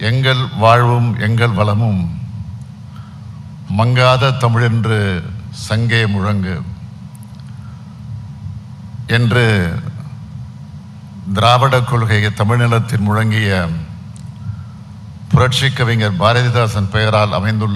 எங்கள் வாழ்வும் எங்கள் வளமும் மங்காத தமிழென்று சங்கே முழங்கு என்று திராவிட கொள்கையை தமிழ்நிலத்தில் முழங்கிய புரட்சி கவிஞர் பாரதிதாசன் பெயரால் அமைந்துள்ள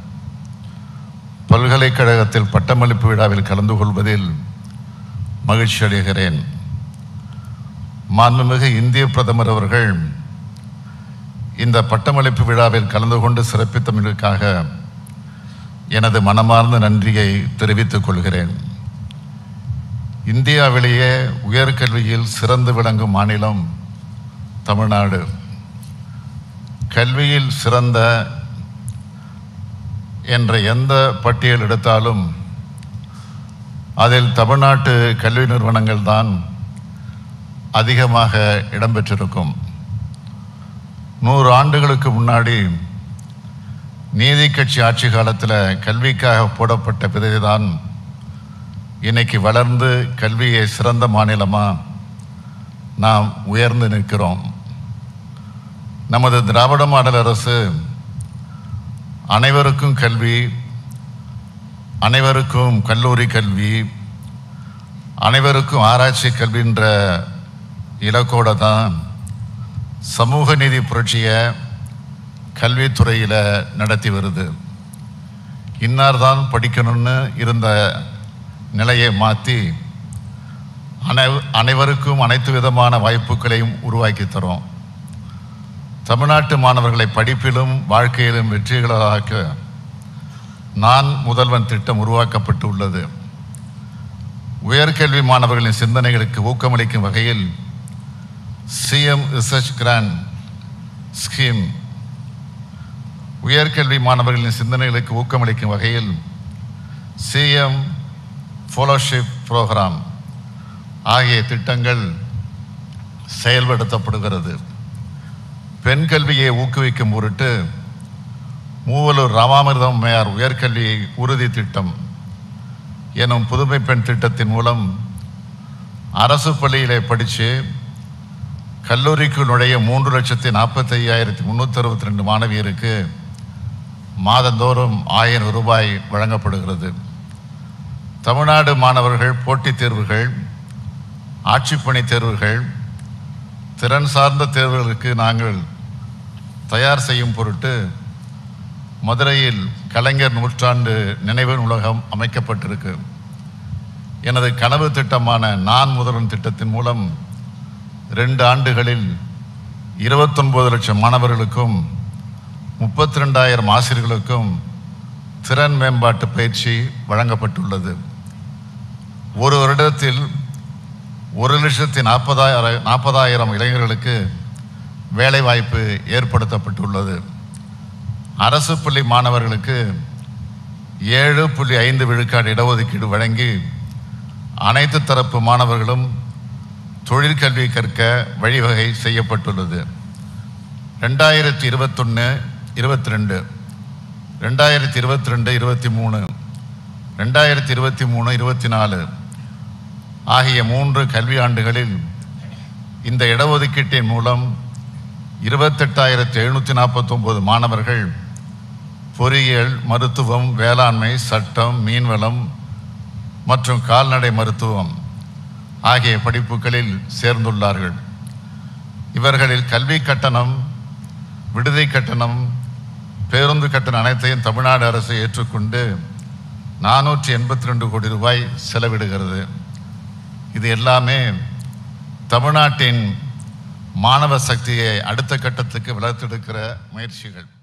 பல்கலைக்கழகத்தில் பட்டமளிப்பு விழாவில் கலந்து கொள்வதில் மகிழ்ச்சி அடைகிறேன் மாண்புமிகு இந்திய பிரதமர் அவர்கள் இந்த பட்டமளிப்பு விழாவில் கலந்து கொண்டு சிறப்பித்தமைக்காக எனது மனமார்ந்த நன்றியை தெரிவித்துக் கொள்கிறேன் இந்தியாவிலேயே உயர்கல்வியில் சிறந்து விளங்கும் மாநிலம் தமிழ்நாடு கல்வியில் சிறந்த என்ற எந்த பட்டியல் எடுத்தாலும் அதில் தமிழ்நாட்டு கல்வி நிறுவனங்கள் தான் அதிகமாக இடம்பெற்றிருக்கும் நூறு ஆண்டுகளுக்கு முன்னாடி நீதி கட்சி ஆட்சி காலத்தில் கல்விக்காக போடப்பட்ட விதைதான் இன்னைக்கு வளர்ந்து கல்வியை சிறந்த மாநிலமாக நாம் உயர்ந்து நிற்கிறோம் நமது திராவிட மாடல் அரசு அனைவருக்கும் கல்வி அனைவருக்கும் கல்லூரி கல்வி அனைவருக்கும் ஆராய்ச்சி கல்வின்ற இலக்கோட தான் சமூக நீதி புரட்சியை கல்வித்துறையில் நடத்தி வருது இன்னார் தான் படிக்கணும்னு இருந்த நிலையை மாற்றி அனை அனைவருக்கும் அனைத்து விதமான வாய்ப்புகளையும் உருவாக்கி தரோம் தமிழ்நாட்டு மாணவர்களை படிப்பிலும் வாழ்க்கையிலும் வெற்றிகளாக்க நான் முதல்வன் திட்டம் உருவாக்கப்பட்டு உள்ளது உயர்கல்வி மாணவர்களின் சிந்தனைகளுக்கு ஊக்கமளிக்கும் வகையில் சிஎம் ரிசர்ச் கிராண்ட் ஸ்கீம் உயர்கல்வி மாணவர்களின் சிந்தனைகளுக்கு ஊக்கமளிக்கும் வகையில் சிஎம் ஃபெலோஷிப் ப்ரோக்ராம் ஆகிய திட்டங்கள் செயல்படுத்தப்படுகிறது பெண் கல்வியை ஊக்குவிக்கும் பொருட்டு மூவலூர் ராமாமிர்தம் மேயார் உயர்கல்வி உறுதி திட்டம் எனும் புதுமை பெண் திட்டத்தின் மூலம் அரசு பள்ளியிலே படித்து கல்லூரிக்கு நுழைய மூன்று லட்சத்தி நாற்பத்தி ஐயாயிரத்தி முந்நூற்றி அறுபத்தி ரெண்டு மாணவியருக்கு மாதந்தோறும் ஆயிரம் ரூபாய் வழங்கப்படுகிறது தமிழ்நாடு மாணவர்கள் போட்டித் தேர்வுகள் ஆட்சிப்பணி தேர்வுகள் திறன் சார்ந்த தேர்வுகளுக்கு நாங்கள் தயார் செய்யும் பொருட்டு மதுரையில் கலைஞர் நூற்றாண்டு நினைவு நூலகம் அமைக்கப்பட்டிருக்கு எனது கனவு திட்டமான நான் முதல்வன் திட்டத்தின் மூலம் ரெண்டு ஆண்டுகளில் இருபத்தொன்பது லட்சம் மாணவர்களுக்கும் முப்பத்தி ரெண்டாயிரம் ஆசிரியர்களுக்கும் திறன் மேம்பாட்டு பயிற்சி வழங்கப்பட்டுள்ளது ஒரு வருடத்தில் ஒரு லட்சத்தி நாற்பதாயிரம் நாற்பதாயிரம் இளைஞர்களுக்கு வேலைவாய்ப்பு ஏற்படுத்தப்பட்டுள்ளது அரசு பள்ளி மாணவர்களுக்கு ஏழு புள்ளி ஐந்து விழுக்காடு இடஒதுக்கீடு வழங்கி அனைத்து தரப்பு மாணவர்களும் தொழிற்கல்வி கற்க வழிவகை செய்யப்பட்டுள்ளது ரெண்டாயிரத்தி இருபத்தொன்று இருபத்தி ரெண்டு ரெண்டாயிரத்தி இருபத்தி ரெண்டு இருபத்தி மூணு ரெண்டாயிரத்தி இருபத்தி மூணு இருபத்தி நாலு ஆகிய மூன்று கல்வி ஆண்டுகளில் இந்த இடஒதுக்கீட்டின் மூலம் இருபத்தெட்டாயிரத்தி எழுநூற்றி நாற்பத்தொம்போது மாணவர்கள் பொறியியல் மருத்துவம் வேளாண்மை சட்டம் மீன்வளம் மற்றும் கால்நடை மருத்துவம் ஆகிய படிப்புகளில் சேர்ந்துள்ளார்கள் இவர்களில் கல்வி கட்டணம் விடுதி கட்டணம் பேருந்து கட்டணம் அனைத்தையும் தமிழ்நாடு அரசு ஏற்றுக்கொண்டு நானூற்றி எண்பத்தி ரெண்டு கோடி ரூபாய் செலவிடுகிறது இது எல்லாமே தமிழ்நாட்டின் மாணவ சக்தியை அடுத்த கட்டத்துக்கு வளர்த்தெடுக்கிற முயற்சிகள்